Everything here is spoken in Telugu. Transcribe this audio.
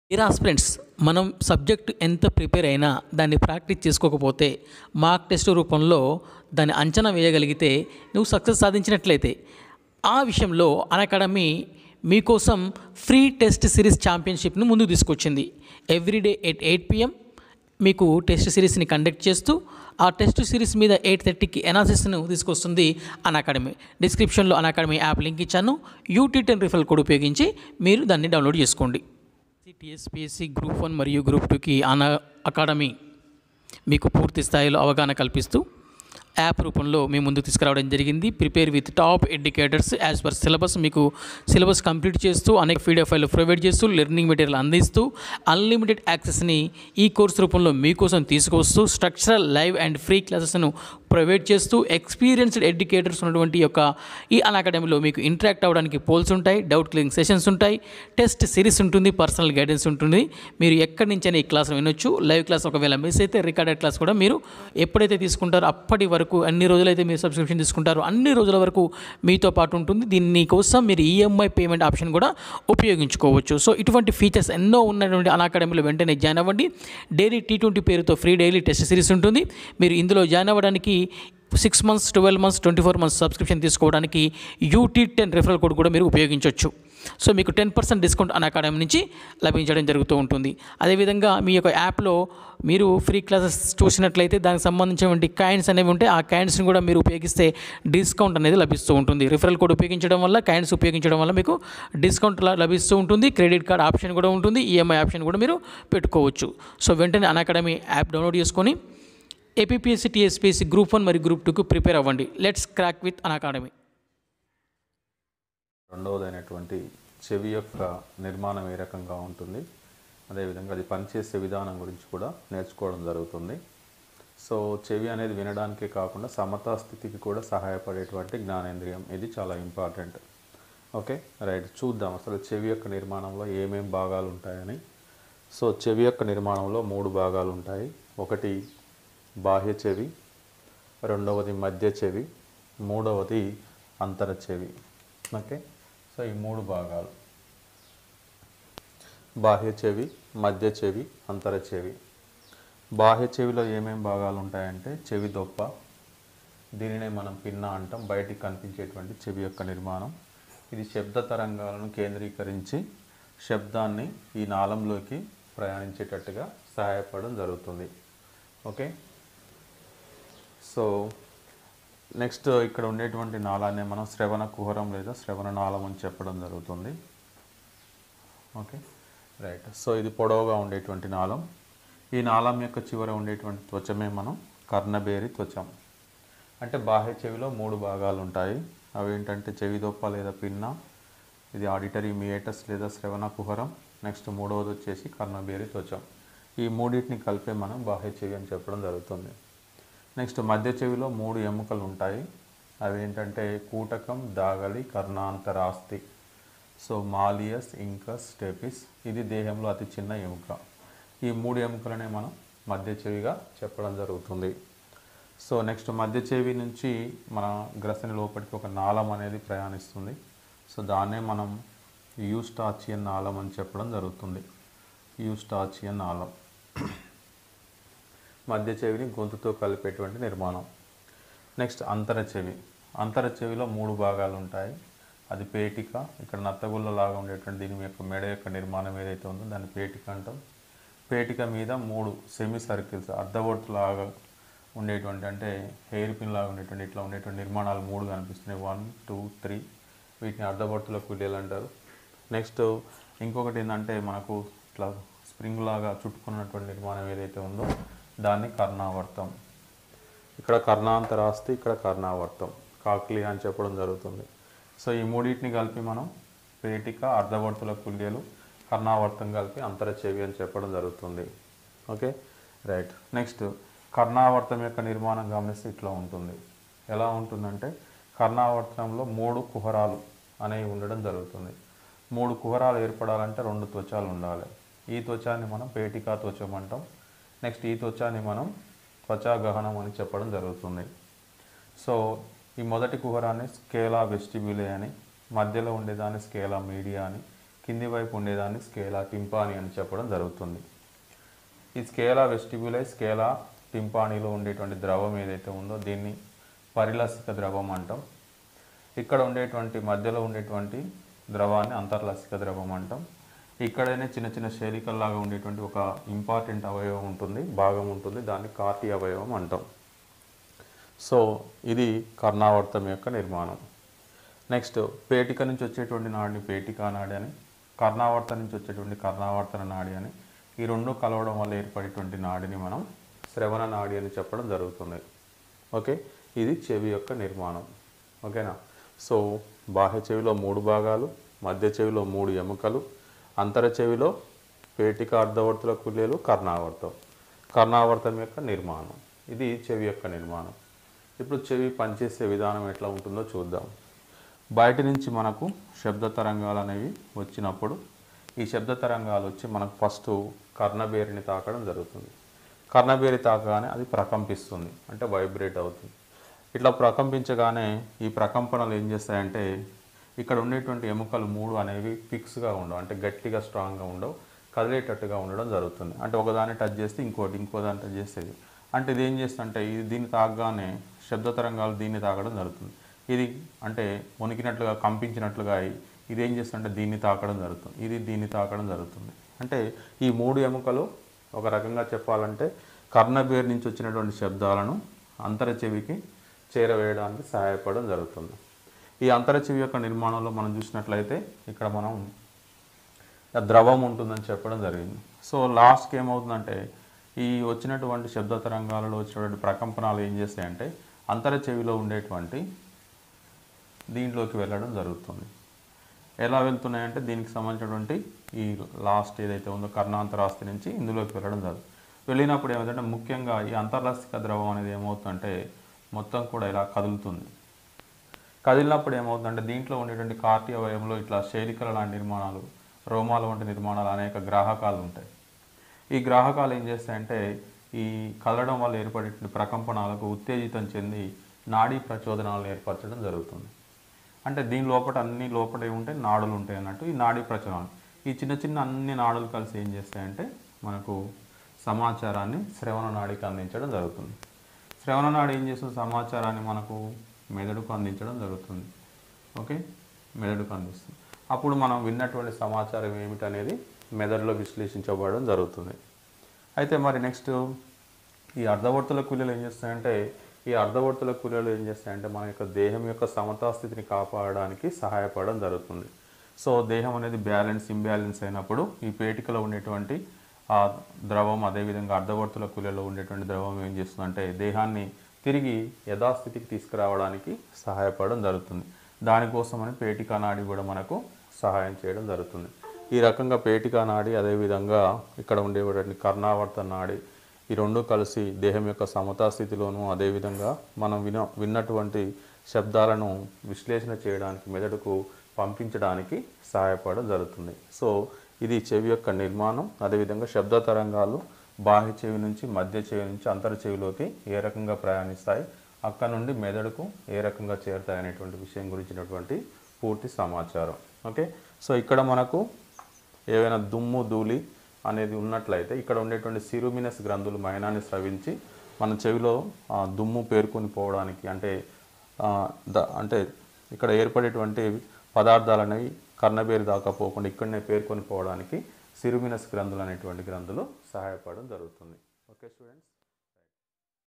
ఇరా ఫ్రెండ్స్ మనం సబ్జెక్ట్ ఎంత ప్రిపేర్ అయినా దాన్ని ప్రాక్టీస్ చేసుకోకపోతే మార్క్ టెస్ట్ రూపంలో దాన్ని అంచనా వేయగలిగితే నువ్వు సక్సెస్ సాధించినట్లయితే ఆ విషయంలో అకాడమీ మీకోసం ఫ్రీ టెస్ట్ సిరీస్ ఛాంపియన్షిప్ను ముందుకు తీసుకొచ్చింది ఎవ్రీడే ఎట్ ఎయిట్ పిఎం మీకు టెస్ట్ సిరీస్ని కండక్ట్ చేస్తూ ఆ టెస్ట్ సిరీస్ మీద ఎయిట్ థర్టీకి ఎనాలిసిస్ను తీసుకొస్తుంది అన్ అకాడమీ డిస్క్రిప్షన్లో అన్ అకాడమీ యాప్ లింక్ ఇచ్చాను యూటీ టెన్ రిఫల్ కోడ్ ఉపయోగించి మీరు దాన్ని డౌన్లోడ్ చేసుకోండి టీఎస్పీఎస్సీ గ్రూప్ వన్ మరియు గ్రూప్ టూకి అన్ అకాడమీ మీకు పూర్తి స్థాయిలో అవగాహన కల్పిస్తూ యాప్ రూపంలో మేము ముందుకు తీసుకురావడం జరిగింది prepare with top educators as per syllabus మీకు సిలబస్ కంప్లీట్ చేస్తూ అనేక పీడిఎఫ్ ఫైల్ ప్రొవైడ్ చేస్తూ లెర్నింగ్ మెటీరియల్ అందిస్తూ అన్లిమిటెడ్ యాక్సెస్ని ఈ కోర్స్ రూపంలో మీకోసం తీసుకొస్తూ స్ట్రక్చరల్ లైవ్ అండ్ ఫ్రీ క్లాసెస్ను ప్రొవైడ్ చేస్తూ ఎక్స్పీరియన్స్డ్ ఎడ్యుకేటర్స్ ఉన్నటువంటి యొక్క ఈ అన్ అకాడమీలో మీకు ఇంటరాక్ట్ అవ్వడానికి పోల్స్ ఉంటాయి డౌట్ క్లియరింగ్ సెషన్స్ ఉంటాయి టెస్ట్ సిరీస్ ఉంటుంది పర్సనల్ గైడెన్స్ ఉంటుంది మీరు ఎక్కడి నుంచైనా ఈ క్లాస్ వినొచ్చు లైవ్ క్లాస్ ఒకవేళ మిస్ అయితే రికార్డెడ్ క్లాస్ కూడా మీరు ఎప్పుడైతే తీసుకుంటారో అప్పటి వరకు అన్ని రోజులైతే మీరు సబ్స్క్రిప్షన్ తీసుకుంటారో అన్ని రోజుల వరకు మీతో పాటు ఉంటుంది దీని కోసం మీరు ఈఎంఐ పేమెంట్ ఆప్షన్ కూడా ఉపయోగించుకోవచ్చు సో ఇటువంటి ఫీచర్స్ ఎన్నో ఉన్నటువంటి అన్ అకాడమీలో వెంటనే జాయిన్ అవ్వండి డైలీ టీ ట్వంటీ పేరుతో ఫ్రీ డైలీ టెస్ట్ సిరీస్ ఉంటుంది మీరు ఇందులో జాయిన్ అవ్వడానికి six months twelve months twenty four months subscription తీసుకోవడానికి యూటీ టెన్ రెఫరల్ కోడ్ కూడా మీరు ఉపయోగించవచ్చు సో మీకు ten percent discount Unacademy నుంచి లభించడం జరుగుతూ ఉంటుంది అదేవిధంగా మీ యొక్క యాప్లో మీరు ఫ్రీ క్లాసెస్ చూసినట్లయితే దానికి సంబంధించినటువంటి కాయిన్స్ అనేవి ఉంటే ఆ కాయిన్స్ని కూడా మీరు ఉపయోగిస్తే డిస్కౌంట్ అనేది లభిస్తూ ఉంటుంది రిఫరల్ కోడ్ ఉపయోగించడం వల్ల కాయిన్స్ ఉపయోగించడం వల్ల మీకు డిస్కౌంట్ ల- లభిస్తూ ఉంటుంది క్రెడిట్ కార్డ్ ఆప్షన్ కూడా ఉంటుంది ఈఎంఐ ఆప్షన్ కూడా మీరు పెట్టుకోవచ్చు సో వెంటనే అన్ అకాడమీ యాప్ డౌన్లోడ్ చేసుకొని ఏపీఎస్సీ టీఎస్పీఎస్సీ గ్రూప్ వన్ మరియు గ్రూప్ టూకు ప్రిపేర్ అవ్వండి let's crack with Unacademy రెండవదైనటువంటి చెవి యొక్క నిర్మాణం ఏ రకంగా ఉంటుంది అదేవిధంగా అది పనిచేసే విధానం గురించి కూడా నేర్చుకోవడం జరుగుతుంది సో చెవి అనేది వినడానికే కాకుండా సమతా స్థితికి కూడా సహాయపడేటువంటి జ్ఞానేంద్రియం ఇది చాలా ఇంపార్టెంట్ ఓకే రైట్ చూద్దాం అసలు చెవి యొక్క నిర్మాణంలో ఏమేం భాగాలు ఉంటాయని సో చెవి యొక్క నిర్మాణంలో మూడు భాగాలు ఉంటాయి ఒకటి బాహ్య చెవి రెండవది మధ్య చెవి మూడవది అంతర చెవి ఓకే సో ఈ మూడు భాగాలు బాహ్య చెవి మధ్య చెవి అంతర చెవి బాహ్య చెవిలో ఏమేం భాగాలు ఉంటాయంటే చెవి దొప్ప దీనినే మనం పిన్న అంటాం బయటికి కనిపించేటువంటి చెవి యొక్క నిర్మాణం ఇది శబ్ద తరంగాలను కేంద్రీకరించి శబ్దాన్ని ఈ నాళంలోకి ప్రయాణించేటట్టుగా సహాయపడడం జరుగుతుంది ఓకే సో నెక్స్ట్ ఇక్కడ ఉండేటువంటి నాళాన్ని మనం శ్రవణ కుహరం లేదా శ్రవణ నాళం అని చెప్పడం జరుగుతుంది ఓకే రైట్ సో ఇది పొడవుగా ఉండేటువంటి నాళం ఈ నాళం యొక్క చివర ఉండేటువంటి త్వచమే మనం కర్ణబేరి త్వచం అంటే బాహ్య చెవిలో మూడు భాగాలు ఉంటాయి అవి ఏంటంటే చెవి దొప్ప లేదా పిన్న ఇది ఆడిటరీ మియేటస్ లేదా శ్రవణ కుహరం నెక్స్ట్ మూడవది వచ్చేసి కర్ణబేరి త్వచం ఈ మూడింటిని కలిపే మనం బాహ్య చెవి అని చెప్పడం జరుగుతుంది నెక్స్ట్ మధ్య చెవిలో మూడు ఎముకలు ఉంటాయి అవి ఏంటంటే కూటకం దాగలి కర్ణాంతరాస్తి సో మాలియస్ ఇంకస్ స్టెపిస్ ఇది దేహంలో అతి చిన్న ఎముక ఈ మూడు ఎముకలనే మనం మధ్య చెవిగా చెప్పడం జరుగుతుంది సో నెక్స్ట్ మధ్య చెవి నుంచి మన గ్రసని లోపలికి ఒక నాళం అనేది ప్రయాణిస్తుంది సో దాన్నే మనం యూస్టాచియన్ నాళం అని చెప్పడం జరుగుతుంది యూస్టాచియన్ నాళం మధ్య చెవిని గొంతుతో కలిపేటువంటి నిర్మాణం నెక్స్ట్ అంతర చెవి అంతర చెవిలో మూడు భాగాలు ఉంటాయి అది పేటిక ఇక్కడ నత్తగుల్ల లాగా ఉండేటువంటి దీని యొక్క మెడ యొక్క నిర్మాణం ఏదైతే ఉందో దాన్ని పేటిక అంటాం పేటిక మీద మూడు సెమీ సర్కిల్స్ అర్ధవొట్టు లాగా ఉండేటువంటి అంటే హెయిర్ పిన్ లాగా ఉండేటువంటి ఇట్లా ఉండేటువంటి నిర్మాణాలు మూడు కనిపిస్తున్నాయి వన్ టూ త్రీ వీటిని అర్ధవొట్టుల కులీలు అంటారు నెక్స్ట్ ఇంకొకటి ఏంటంటే మనకు ఇట్లా స్ప్రింగ్ లాగా చుట్టుకున్నటువంటి నిర్మాణం ఏదైతే ఉందో దాన్ని కర్ణావర్తం ఇక్కడ కర్ణాంతరాస్తి ఇక్కడ కర్ణావర్తం కాక్లియా అని చెప్పడం జరుగుతుంది సో ఈ మూడింటిని కలిపి మనం పేటిక అర్ధవర్తుల కుల్యలు కర్ణావర్తం కలిపి అంతర చెవి అని చెప్పడం జరుగుతుంది ఓకే రైట్ నెక్స్ట్ కర్ణావర్తం యొక్క నిర్మాణం గమనిస్తే ఇట్లా ఉంటుంది ఎలా ఉంటుందంటే కర్ణావర్తంలో మూడు కుహరాలు అనేవి ఉండడం జరుగుతుంది మూడు కుహరాలు ఏర్పడాలంటే రెండు త్వచాలు ఉండాలి ఈ త్వచాన్ని మనం పేటికా త్వచం అంటాం నెక్స్ట్ ఈ త్వచాన్ని మనం త్వచా గహనం అని చెప్పడం జరుగుతుంది సో ఈ మొదటి కుహరాన్ని స్కేలా వెస్టిబ్యులే అని మధ్యలో ఉండేదాన్ని స్కేలా మీడియా అని కింది వైపు ఉండేదాన్ని స్కేలా టింపాని అని చెప్పడం జరుగుతుంది ఈ స్కేలా వెస్టిబ్యులై స్కేలా టింపానీలో ఉండేటువంటి ద్రవం ఏదైతే ఉందో దీన్ని పరిలసిక ద్రవం అంటాం ఇక్కడ ఉండేటువంటి మధ్యలో ఉండేటువంటి ద్రవాన్ని అంతర్లసిక ద్రవం అంటాం ఇక్కడనే చిన్న చిన్న శేలికల్లాగా ఉండేటువంటి ఒక ఇంపార్టెంట్ అవయవం ఉంటుంది భాగం ఉంటుంది దాన్ని కార్టి అవయవం అంటాం సో ఇది కర్ణావర్తం యొక్క నిర్మాణం నెక్స్ట్ పేటిక నుంచి వచ్చేటువంటి నాడిని పేటికా నాడి అని కర్ణావర్తం నుంచి వచ్చేటువంటి కర్ణావర్తన నాడి అని ఈ రెండు కలవడం వల్ల ఏర్పడేటువంటి నాడిని మనం శ్రవణ నాడి అని చెప్పడం జరుగుతుంది ఓకే ఇది చెవి యొక్క నిర్మాణం ఓకేనా సో బాహ్య చెవిలో మూడు భాగాలు మధ్య చెవిలో మూడు ఎముకలు అంతర చెవిలో పేటిక అర్ధవర్తుల కులేలు కర్ణావర్తం కర్ణావర్తం యొక్క నిర్మాణం ఇది చెవి యొక్క నిర్మాణం ఇప్పుడు చెవి పనిచేసే విధానం ఎట్లా ఉంటుందో చూద్దాం బయట నుంచి మనకు శబ్ద తరంగాలు అనేవి వచ్చినప్పుడు ఈ శబ్ద తరంగాలు వచ్చి మనకు ఫస్ట్ కర్ణబేరిని తాకడం జరుగుతుంది కర్ణబేరి తాకగానే అది ప్రకంపిస్తుంది అంటే వైబ్రేట్ అవుతుంది ఇట్లా ప్రకంపించగానే ఈ ప్రకంపనలు ఏం చేస్తాయంటే ఇక్కడ ఉండేటువంటి ఎముకలు మూడు అనేవి ఫిక్స్గా ఉండవు అంటే గట్టిగా స్ట్రాంగ్గా ఉండవు కదిలేటట్టుగా ఉండడం జరుగుతుంది అంటే ఒకదాన్ని టచ్ చేస్తే ఇంకోటి ఇంకో దాన్ని టచ్ చేసేది అంటే ఇది ఏం చేస్తుందంటే ఇది దీన్ని తాగగానే శబ్ద తరంగాలు దీన్ని తాకడం జరుగుతుంది ఇది అంటే వణికినట్లుగా కంపించినట్లుగా అయి ఇది ఏం చేస్తుందంటే దీన్ని తాకడం జరుగుతుంది ఇది దీన్ని తాకడం జరుగుతుంది అంటే ఈ మూడు ఎముకలు ఒక రకంగా చెప్పాలంటే కర్ణబేర్ నుంచి వచ్చినటువంటి శబ్దాలను అంతర చెవికి చేరవేయడానికి సహాయపడడం జరుగుతుంది ఈ అంతర చెవి యొక్క నిర్మాణంలో మనం చూసినట్లయితే ఇక్కడ మనం ఆ ద్రవం ఉంటుందని చెప్పడం జరిగింది సో లాస్ట్కి ఏమవుతుందంటే ఈ వచ్చినటువంటి శబ్ద తరంగాలలో వచ్చినటువంటి ప్రకంపనాలు ఏం చేస్తాయంటే అంతర చెవిలో ఉండేటువంటి దీంట్లోకి వెళ్ళడం జరుగుతుంది ఎలా వెళ్తున్నాయంటే దీనికి సంబంధించినటువంటి ఈ లాస్ట్ ఏదైతే ఉందో కర్ణాంతరాస్తి నుంచి ఇందులోకి వెళ్ళడం జరుగుతుంది వెళ్ళినప్పుడు ఏమవుతుందంటే ముఖ్యంగా ఈ అంతర్లాస్తిక ద్రవం అనేది ఏమవుతుందంటే మొత్తం కూడా ఇలా కదులుతుంది కదిలినప్పుడు ఏమవుతుందంటే దీంట్లో ఉండేటువంటి కార్టి అవయంలో ఇట్లా శైలికల లాంటి నిర్మాణాలు రోమాల వంటి నిర్మాణాలు అనేక గ్రాహకాలు ఉంటాయి ఈ గ్రాహకాలు ఏం చేస్తాయంటే ఈ కదలడం వల్ల ఏర్పడేటువంటి ప్రకంపనాలకు ఉత్తేజితం చెంది నాడీ ప్రచోదనాలను ఏర్పరచడం జరుగుతుంది అంటే దీని లోపల అన్ని లోపల ఉంటాయి నాడులు ఉంటాయి అన్నట్టు ఈ నాడీ ప్రచోదనాలు ఈ చిన్న చిన్న అన్ని నాడులు కలిసి ఏం చేస్తాయంటే మనకు సమాచారాన్ని శ్రవణ నాడికి అందించడం జరుగుతుంది శ్రవణ నాడి ఏం చేస్తుంది సమాచారాన్ని మనకు మెదడుకు అందించడం జరుగుతుంది ఓకే మెదడుకు అందిస్తుంది అప్పుడు మనం విన్నటువంటి సమాచారం ఏమిటనేది మెదడులో విశ్లేషించబడడం జరుగుతుంది అయితే మరి నెక్స్ట్ ఈ అర్ధవర్తుల కూలీలు ఏం చేస్తాయంటే ఈ అర్ధవర్తుల కూలీలు ఏం చేస్తాయంటే మన యొక్క దేహం యొక్క సమతా స్థితిని కాపాడడానికి సహాయపడడం జరుగుతుంది సో దేహం అనేది బ్యాలెన్స్ ఇంబ్యాలెన్స్ అయినప్పుడు ఈ పేటికలో ఉండేటువంటి ఆ ద్రవం అదేవిధంగా అర్ధవర్తుల కూలీలో ఉండేటువంటి ద్రవం ఏం చేస్తుందంటే దేహాన్ని తిరిగి యథాస్థితికి తీసుకురావడానికి సహాయపడడం జరుగుతుంది దానికోసమని పేటికా నాడి కూడా మనకు సహాయం చేయడం జరుగుతుంది ఈ రకంగా పేటికా నాడి అదేవిధంగా ఇక్కడ ఉండేటువంటి కర్ణావర్త నాడి ఈ రెండు కలిసి దేహం యొక్క సమతా స్థితిలోను అదేవిధంగా మనం విన విన్నటువంటి శబ్దాలను విశ్లేషణ చేయడానికి మెదడుకు పంపించడానికి సహాయపడడం జరుగుతుంది సో ఇది చెవి యొక్క నిర్మాణం అదేవిధంగా శబ్ద తరంగాలు బాహ్య చెవి నుంచి మధ్య చెవి నుంచి అంతర చెవిలోకి ఏ రకంగా ప్రయాణిస్తాయి అక్కడ నుండి మెదడుకు ఏ రకంగా చేరుతాయి అనేటువంటి విషయం గురించినటువంటి పూర్తి సమాచారం ఓకే సో ఇక్కడ మనకు ఏవైనా దుమ్ము ధూళి అనేది ఉన్నట్లయితే ఇక్కడ ఉండేటువంటి సిరుమినస్ గ్రంథులు మైనాన్ని స్రవించి మన చెవిలో ఆ, దుమ్ము పేర్కొని పోవడానికి అంటే ఆ, ద అంటే ఇక్కడ ఏర్పడేటువంటి పదార్థాలు అనేవి కర్ణబేరి దాకా పోకుండా ఇక్కడనే పేర్కొని పోవడానికి సిరుమినస్ గ్రంథులు అనేటువంటి గ్రంథులు సహాయపడడం జరుగుతుంది ఓకే స్టూడెంట్స్